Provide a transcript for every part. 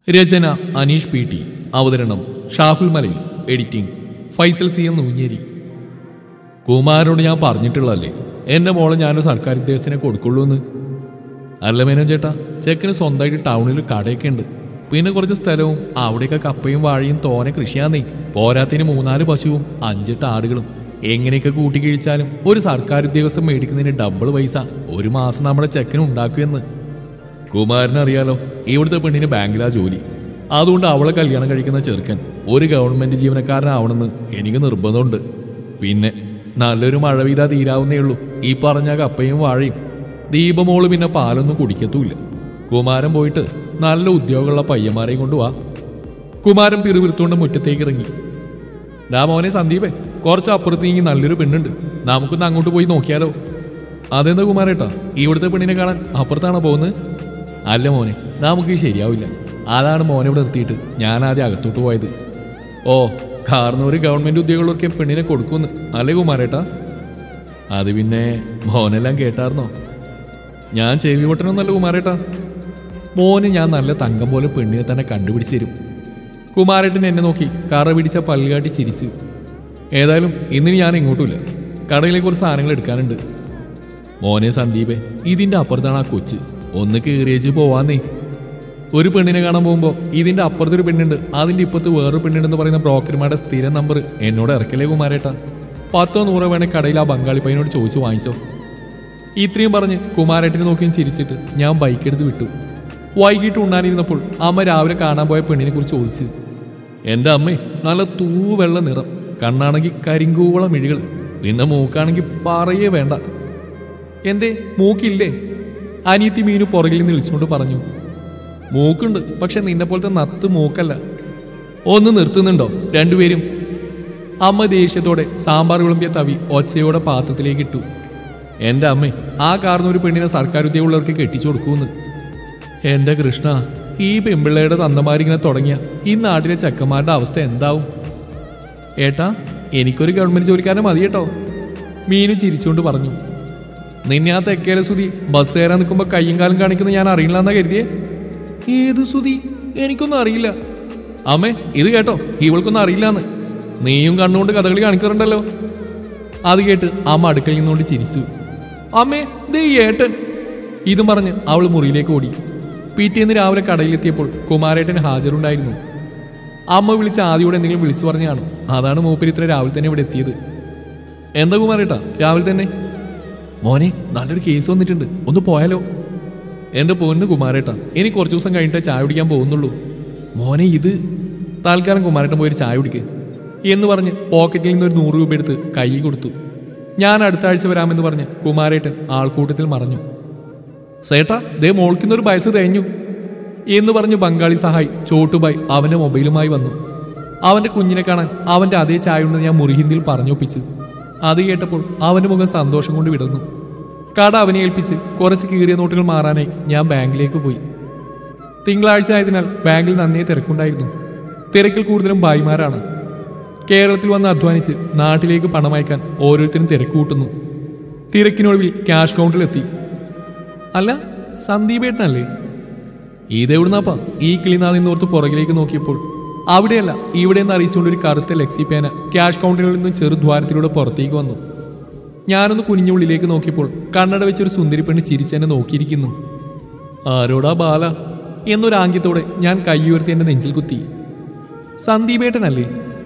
രചന Aneesh P T അവതരണം Shahul Malayil editing Faisal C M Noonjeri കുമാരനോട് ഞാൻ പറഞ്ഞിട്ടുള്ളതല്ലേ എന്റെ മോളെ ഞാനൊരു സർക്കാർ ഉദ്യോഗസ്ഥനെ കൊടുക്കുള്ളൂ എന്ന് അല്ല മേനോ ചേട്ടാ ചെക്കന് സ്വന്തമായിട്ട് ടൗണിൽ ഒരു കടയൊക്കെ ഉണ്ട് പിന്നെ കുറച്ച് സ്ഥലവും അവിടെയൊക്കെ കപ്പയും വാഴയും തോനെ കൃഷിയാന്നേ പോരാത്തിന് മൂന്നാല് പശുവും അഞ്ചെട്ട് ആടുകളും എങ്ങനെയൊക്കെ കൂട്ടി കിഴിച്ചാലും ഒരു സർക്കാർ ഉദ്യോഗസ്ഥൻ മേടിക്കുന്നതിന് ഡബിൾ പൈസ ഒരു മാസം നമ്മുടെ ചെക്കന് ഉണ്ടാക്കുമെന്ന് കുമാരനറിയാലോ ഇവിടുത്തെ പെണ്ണിന് ബാങ്കിലാ ജോലി അതുകൊണ്ട് അവളെ കല്യാണം കഴിക്കുന്ന ചെറുക്കൻ ഒരു ഗവൺമെന്റ് ജീവനക്കാരനാവണമെന്ന് എനിക്ക് നിർബന്ധമുണ്ട് പിന്നെ നല്ലൊരു മഴ പെയ്താ തീരാവുന്നേ ഉള്ളൂ ഈ പറഞ്ഞ കപ്പയും വാഴയും ദീപമോള് പിന്നെ പാലൊന്നും കുടിക്കത്തുമില്ല കുമാരൻ പോയിട്ട് നല്ല ഉദ്യോഗമുള്ള പയ്യന്മാരെയും കൊണ്ടുവാ കുമാരൻ പിറുപിറുത്തുകൊണ്ട് മുറ്റത്തേക്ക് ഇറങ്ങി ഡാ മോനെ സന്ദീപേ കുറച്ച് അപ്പുറത്ത് നീങ്ങി നല്ലൊരു പെണ്ണുണ്ട് നമുക്കൊന്ന് അങ്ങോട്ട് പോയി നോക്കിയാലോ അതെന്താ കുമാരേട്ടാ ഇവിടുത്തെ പെണ്ണിനെ കാണാൻ അപ്പുറത്താണോ പോകുന്നത് അല്ല മോനെ നമുക്ക് ശരിയാവില്ല അതാണ് മോനെ ഇവിടെ നിർത്തിയിട്ട് ഞാൻ ആദ്യം അകത്തോട്ട് പോയത് ഓ കാർന്നൂര് ഗവൺമെന്റ് ഉദ്യോഗങ്ങളൊക്കെ പെണ്ണിനെ കൊടുക്കുമെന്ന് അല്ലേ കുമാരേട്ടാ അത് പിന്നെ മോനെല്ലാം കേട്ടാർന്നോ ഞാൻ ചെവി പൊട്ടനൊന്നല്ല കുമാരേട്ടാ മോന് ഞാൻ നല്ല തങ്കം പോലെ പെണ്ണിനെ തന്നെ കണ്ടുപിടിച്ച് തരും കുമാരേട്ടൻ എന്നെ നോക്കി കറ പിടിച്ച പല്ലുകാട്ടി ചിരിച്ചു ഏതായാലും ഇന്നിന് ഞാൻ ഇങ്ങോട്ടുമില്ല കടയിലെ കുറച്ച് സാധനങ്ങൾ എടുക്കാനുണ്ട് മോനെ സന്ദീപെ ഇതിന്റെ അപ്പുറത്താണ് ആ കൊച്ച് ഒന്ന് കീറിയേച്ച് പോവാന്നേ ഒരു പെണ്ണിനെ കാണാൻ പോകുമ്പോൾ ഇതിന്റെ അപ്പുറത്തൊരു പെണ്ണുണ്ട് അതിന്റെ ഇപ്പുറത്ത് വേറൊരു പെണ്ണുണ്ടെന്ന് പറയുന്ന ബ്രോക്കർമാരുടെ സ്ഥിരം നമ്പർ എന്നോട് ഇറക്കലേ കുമാരേട്ടാ പത്തോ നൂറോ വേണേ കടയിൽ ആ ബംഗാളി പയ്യനോട് ചോദിച്ചു വാങ്ങിച്ചോ ഇത്രയും പറഞ്ഞ് കുമാരേട്ടനെ നോക്കിയും ചിരിച്ചിട്ട് ഞാൻ ബൈക്ക് എടുത്ത് വിട്ടു വൈകിട്ട് ഉണ്ണാനിരുന്നപ്പോൾ അമ്മ രാവിലെ കാണാൻ പോയ പെണ്ണിനെ കുറിച്ച് ചോദിച്ചു എൻ്റെ അമ്മേ നല്ല തൂവെള്ള നിറം കണ്ണാണെങ്കിൽ കരിങ്കൂവളം മിഴികൾ പിന്നെ മൂക്കാണെങ്കിൽ പറയേ വേണ്ട എന്തേ മൂക്കില്ലേ അനിയത്തി മീനു പുറകിൽ നിന്ന് വിളിച്ചുകൊണ്ട് പറഞ്ഞു മൂക്കുണ്ട് പക്ഷെ നിന്നെ പോലത്തെ നത്ത് മൂക്കല്ല ഒന്ന് നിർത്തുന്നുണ്ടോ രണ്ടുപേരും അമ്മ ദേഷ്യത്തോടെ സാമ്പാർ വിളമ്പിയ തവി ഒച്ചയോടെ പാത്രത്തിലേക്ക് ഇട്ടു എൻ്റെ അമ്മേ ആ കാർന്ന് ഒരു പെണ്ണിനെ സർക്കാർ ഉദ്യോഗമുള്ളവർക്ക് കെട്ടിച്ചു കൊടുക്കൂന്ന് എൻ്റെ കൃഷ്ണ ഈ പെമ്പിള്ളയുടെ തന്തമാരിങ്ങനെ തുടങ്ങിയ ഈ നാട്ടിലെ ചെക്കന്മാരുടെ അവസ്ഥ എന്താവും ഏട്ടാ എനിക്കൊരു ഗവൺമെന്റ് ജോലിക്കാരനെ മതി കേട്ടോ മീനു ചിരിച്ചുകൊണ്ട് പറഞ്ഞു നിന്നെ ആ തെക്കേലെ സുതി ബസ് കയറാൻ നിൽക്കുമ്പോൾ കയ്യും കാലം കാണിക്കുന്ന ഞാൻ അറിയില്ല എന്നാ കരുതിയേ ഏതു സുതി എനിക്കൊന്നും അറിയില്ല അമ്മേ ഇത് കേട്ടോ ഇവൾക്കൊന്നും അറിയില്ലാന്ന് നീയും കണ്ണുകൊണ്ട് കഥകളി കാണിക്കാറുണ്ടല്ലോ അത് കേട്ട് അമ്മ അടുക്കളയിൽ നിന്നുകൊണ്ട് ചിരിച്ചു അമ്മേ ദേ ഈ ഏട്ടൻ ഇതും പറഞ്ഞ് അവൾ മുറിയിലേക്ക് ഓടി പിറ്റേന്ന് രാവിലെ കടയിലെത്തിയപ്പോൾ കുമാരേട്ടൻ ഹാജരുണ്ടായിരുന്നു അമ്മ വിളിച്ച് ആദ്യോടെ എന്തെങ്കിലും വിളിച്ചു പറഞ്ഞു കാണും അതാണ് മൂപ്പര് ഇത്ര രാവിലെ തന്നെ ഇവിടെ എത്തിയത് എന്താ കുമാരേട്ടാ രാവിലെ തന്നെ മോനെ നല്ലൊരു കേസ് വന്നിട്ടുണ്ട് ഒന്ന് പോയാലോ എന്റെ പൊന്ന് കുമാരേട്ടാ ഇനി കുറച്ച് ദിവസം കഴിഞ്ഞിട്ടേ ചായ കുടിക്കാൻ പോകുന്നുള്ളൂ മോനെ ഇത് താൽക്കാലം കുമാരേട്ടൻ പോയി ഒരു ചായ കുടിക്ക് എന്ന് പറഞ്ഞ് പോക്കറ്റിൽ നിന്ന് ഒരു നൂറ് രൂപ എടുത്ത് കൈ കൊടുത്തു ഞാൻ അടുത്ത ആഴ്ച വരാമെന്ന് പറഞ്ഞ് കുമാരേട്ടൻ ആൾക്കൂട്ടത്തിൽ മറഞ്ഞു സേട്ടാ ദേ മോൾക്കിന്നൊരു പൈസ തേഞ്ഞു എന്ന് പറഞ്ഞ് ബംഗാളി സഹായി ചോട്ടുബായ് അവന്റെ മൊബൈലുമായി വന്നു അവന്റെ കുഞ്ഞിനെ കാണാൻ അവന്റെ അതേ ചായ ഉണ്ടെന്ന് ഞാൻ മുറിഹിന്ദിയിൽ പറഞ്ഞൊപ്പിച്ചു അത് കേട്ടപ്പോൾ അവന്റെ മുഖം സന്തോഷം കൊണ്ട് വിടർന്നു കട അവനെ ഏൽപ്പിച്ച് കുറച്ച് കീറിയ നോട്ടുകൾ മാറാനായി ഞാൻ ബാങ്കിലേക്ക് പോയി തിങ്കളാഴ്ച ആയതിനാൽ ബാങ്കിൽ നന്നേ തിരക്കുണ്ടായിരുന്നു തിരക്കിൽ കൂടുതലും ഭായിമാരാണ് കേരളത്തിൽ വന്ന് അധ്വാനിച്ച് നാട്ടിലേക്ക് പണം അയക്കാൻ ഓരോരുത്തരും തിരക്ക് കൂട്ടുന്നു തിരക്കിനൊടുവിൽ ക്യാഷ് കൗണ്ടറിലെത്തി അല്ല സന്ദീപേട്ടനല്ലേ ഇതെവിടുന്നാപ്പാ ഈ കിളിനാഥിൽ നിന്നോർത്ത് പുറകിലേക്ക് നോക്കിയപ്പോൾ അവിടെയല്ല ഇവിടെ നിന്ന് അറിയിച്ചുകൊണ്ട് ഒരു കറുത്ത ലെക്സി പേന ക്യാഷ് കൗണ്ടറിൽ നിന്നും ചെറുദ്വാരത്തിലൂടെ പുറത്തേക്ക് വന്നു ഞാനൊന്ന് കുനിഞ്ഞുള്ളിലേക്ക് നോക്കിയപ്പോൾ കണ്ണട വെച്ചൊരു സുന്ദരി പെണ്ണ് ചിരിച്ചെന്നെ നോക്കിയിരിക്കുന്നു ആരോടാ ബാല എന്നൊരു ആംഗ്യത്തോടെ ഞാൻ കൈയുയർത്തി എന്റെ നെഞ്ചിൽ കുത്തി സന്ദീപേട്ടനല്ലേ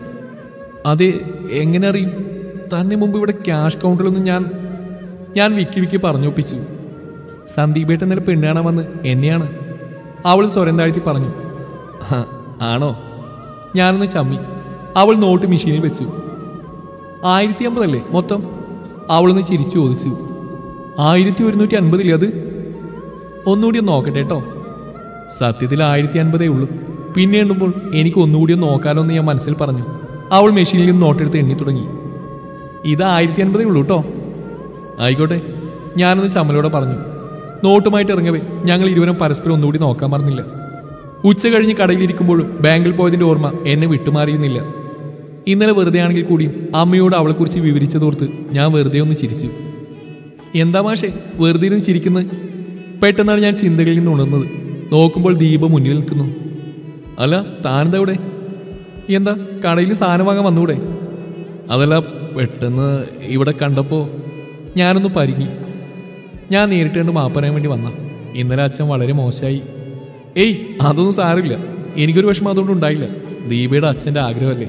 അതെ എങ്ങനെ അറിയും തന്നെ മുമ്പ് ഇവിടെ ക്യാഷ് കൗണ്ടറിലൊന്നും ഞാൻ ഞാൻ വിക്കി വിക്കി പറഞ്ഞൊപ്പിച്ചു സന്ദീപേട്ടൻ ഇന്നലെ പെണ്ണ് കാണാൻ വന്ന് എന്നെയാണ് അവൾ സ്വരം താഴ്ത്തി പറഞ്ഞു "ഹ, ആണോ ഞാനൊന്ന് ചമ്മി അവൾ നോട്ട് മെഷീനിൽ വെച്ചു ആയിരത്തി അമ്പതല്ലേ മൊത്തം അവളൊന്ന് ചിരിച്ചു ചോദിച്ചു ആയിരത്തി ഒരുന്നൂറ്റി അൻപതില്ലേ അത് ഒന്നുകൂടി ഒന്ന് നോക്കട്ടെ കേട്ടോ സത്യത്തിൽ ആയിരത്തി അൻപതേ ഉള്ളൂ പിന്നെ എണ്ണുമ്പോൾ എനിക്ക് ഒന്നുകൂടി ഒന്ന് നോക്കാലോ എന്ന് ഞാൻ മനസ്സിൽ പറഞ്ഞു അവൾ മെഷീനിൽ നിന്ന് നോട്ടെടുത്ത് എണ്ണി തുടങ്ങി ഇത് ആയിരത്തി അൻപതേ ഉള്ളൂ കേട്ടോ ആയിക്കോട്ടെ ഞാനൊന്ന് ചമ്മലോടെ പറഞ്ഞു നോട്ടുമായിട്ട് ഇറങ്ങവേ ഞങ്ങൾ ഇരുവരും പരസ്പരം ഒന്നുകൂടി നോക്കാൻ പറഞ്ഞില്ല ഉച്ച കഴിഞ്ഞ് കടയിലിരിക്കുമ്പോഴും ബാങ്കിൽ പോയതിന്റെ ഓർമ്മ എന്നെ വിട്ടുമാറിയുന്നില്ല ഇന്നലെ വെറുതെ ആണെങ്കിൽ കൂടിയും അമ്മയോട് അവളെക്കുറിച്ച് വിവരിച്ചതോർത്ത് ഞാൻ വെറുതെ ഒന്ന് ചിരിച്ചു എന്താ മാഷേ വെറുതെ ഇരുന്ന് ചിരിക്കുന്നത് പെട്ടെന്നാണ് ഞാൻ ചിന്തകളിൽ നിന്ന് ഉണർന്നത് നോക്കുമ്പോൾ ദീപ മുന്നിൽ നിൽക്കുന്നു അല്ല താനെന്താ ഇവിടെ എന്താ കടയിൽ സാധനം വാങ്ങാൻ വന്നൂടെ അതല്ല പെട്ടെന്ന് ഇവിടെ കണ്ടപ്പോൾ ഞാനൊന്ന് പരിങ്ങി ഞാൻ നേരിട്ട് കണ്ട് മാപ്പ് പറയാൻ വേണ്ടി വന്ന ഇന്നലെ അച്ഛൻ വളരെ മോശമായി ഏയ് അതൊന്നും സാരമില്ല എനിക്കൊരു വിഷമം അതുകൊണ്ട് ഉണ്ടായില്ല ദീപയുടെ അച്ഛൻ്റെ ആഗ്രഹമല്ലേ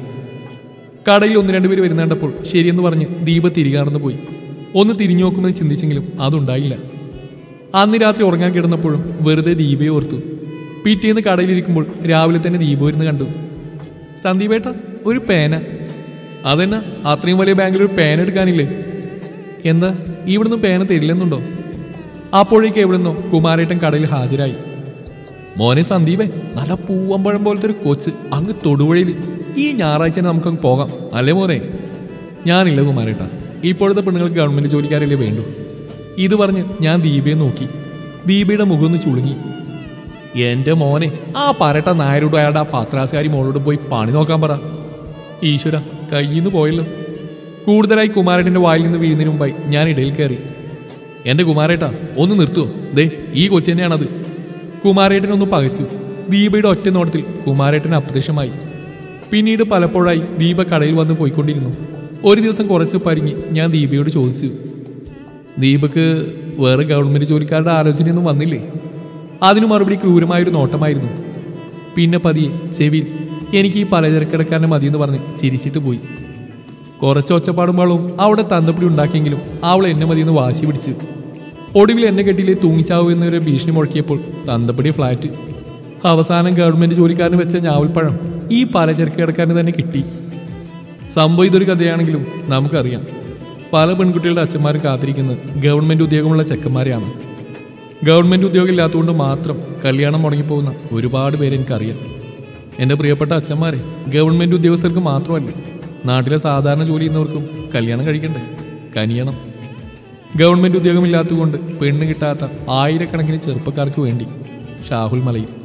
കടയിൽ ഒന്ന് രണ്ട് പേര് വരുന്ന കണ്ടപ്പോൾ ശരിയെന്ന് പറഞ്ഞ് ദീപ തിരികെ നടന്നു പോയി ഒന്ന് തിരിഞ്ഞു നോക്കുമെന്ന് ചിന്തിച്ചെങ്കിലും അതുണ്ടായില്ല അന്ന് രാത്രി ഉറങ്ങാൻ കിടന്നപ്പോഴും വെറുതെ ദീപയെ ഓർത്തു പിറ്റേന്ന് കടയിലിരിക്കുമ്പോൾ രാവിലെ തന്നെ ദീപ ഇരുന്ന് കണ്ടു സന്ദീപേട്ട ഒരു പേന അതെന്നാ അത്രയും വലിയ ബാങ്കിൽ ഒരു പേന എടുക്കാനില്ലേ എന്താ ഇവിടുന്ന് പേന തരില്ലെന്നുണ്ടോ അപ്പോഴേക്ക് എവിടുന്നോ കുമാരേട്ടൻ കടയിൽ ഹാജരായി മോനെ സന്ദീപേ നല്ല പൂവമ്പഴം പോലത്തെ ഒരു കൊച്ച് അങ്ങ് തൊടുവഴിയിൽ ഈ ഞായറാഴ്ച തന്നെ നമുക്കങ്ങ് പോകാം അല്ലേ മോനെ ഞാനില്ല കുമാരേട്ട ഇപ്പോഴത്തെ പെണ്ണുങ്ങൾക്ക് ഗവൺമെന്റ് ജോലിക്കാരല്ലേ വേണ്ടു ഇത് പറഞ്ഞ് ഞാൻ ദീപയെ നോക്കി ദീപയുടെ മുഖം ഒന്ന് ചുളുങ്ങി എന്റെ മോനെ ആ പറട്ട നായരോടും അയാളുടെ ആ പത്രാസുകാരി മോളോട് പോയി പണി നോക്കാൻ പറ ഈശ്വര കയ്യിൽ നിന്ന് പോയല്ലോ കൂടുതലായി കുമാരേട്ടന്റെ വായിൽ നിന്ന് വീഴുന്നതിന് മുമ്പായി ഞാൻ ഇടയിൽ കയറി എന്റെ കുമാരേട്ടാ ഒന്ന് നിർത്തുവോ ദേ ഈ കൊച്ചു തന്നെയാണത് കുമാരേട്ടൻ ഒന്ന് പകച്ചു ദീപയുടെ ഒറ്റ നോട്ടത്തിൽ കുമാരേട്ടൻ അപ്രത്യക്ഷമായി പിന്നീട് പലപ്പോഴായി ദീപ കടയിൽ വന്ന് പോയിക്കൊണ്ടിരുന്നു ഒരു ദിവസം കുറച്ച് പരിങ്ങി ഞാൻ ദീപയോട് ചോദിച്ചു ദീപക്ക് വേറെ ഗവൺമെന്റ് ജോലിക്കാരുടെ ആലോചനയൊന്നും വന്നില്ലേ അതിനു മറുപടി ക്രൂരമായൊരു നോട്ടമായിരുന്നു പിന്നെ പതിയെ ചെവിയിൽ എനിക്ക് ഈ പലചരക്കിടക്കാരനെ മതിയെന്ന് പറഞ്ഞ് ചിരിച്ചിട്ട് പോയി കുറച്ച് ഒച്ചപ്പാടും ബഹളവും അവിടെ തന്തപ്പിടി ഉണ്ടാക്കിയെങ്കിലും അവൾ എന്നെ മതിയെന്ന് വാശി പിടിച്ചു ഒടുവിൽ എന്നെ കെട്ടിയിലെ തൂങ്ങിച്ചാവൂ എന്നൊരു ഭീഷണി മുഴക്കിയപ്പോൾ തന്തപ്പടി ഫ്ലാറ്റ് അവസാനം ഗവൺമെന്റ് ജോലിക്കാരന് വെച്ച ഞാവൽപ്പഴം ഈ പലചരക്ക് കിടക്കാരന് തന്നെ കിട്ടി സംഭവം ഇതൊരു കഥയാണെങ്കിലും നമുക്കറിയാം പല പെൺകുട്ടികളുടെ അച്ഛന്മാർ കാത്തിരിക്കുന്നത് ഗവൺമെന്റ് ഉദ്യോഗമുള്ള ചെക്കന്മാരെയാണ് ഗവൺമെന്റ് ഉദ്യോഗം ഇല്ലാത്തതുകൊണ്ട് മാത്രം കല്യാണം മുടങ്ങിപ്പോകുന്ന ഒരുപാട് പേരെ എനിക്കറിയാം എൻ്റെ പ്രിയപ്പെട്ട അച്ഛന്മാരെ ഗവൺമെന്റ് ഉദ്യോഗസ്ഥർക്ക് മാത്രമല്ല നാട്ടിലെ സാധാരണ ജോലി ചെയ്യുന്നവർക്കും കല്യാണം കഴിക്കണ്ടേ കനിയണം ഗവൺമെന്റ് ഉദ്യോഗമില്ലാത്തതുകൊണ്ട് പെണ്ണ് കിട്ടാത്ത ആയിരക്കണക്കിന് ചെറുപ്പക്കാർക്ക് വേണ്ടി ഷാഹുൽ മലയിൽ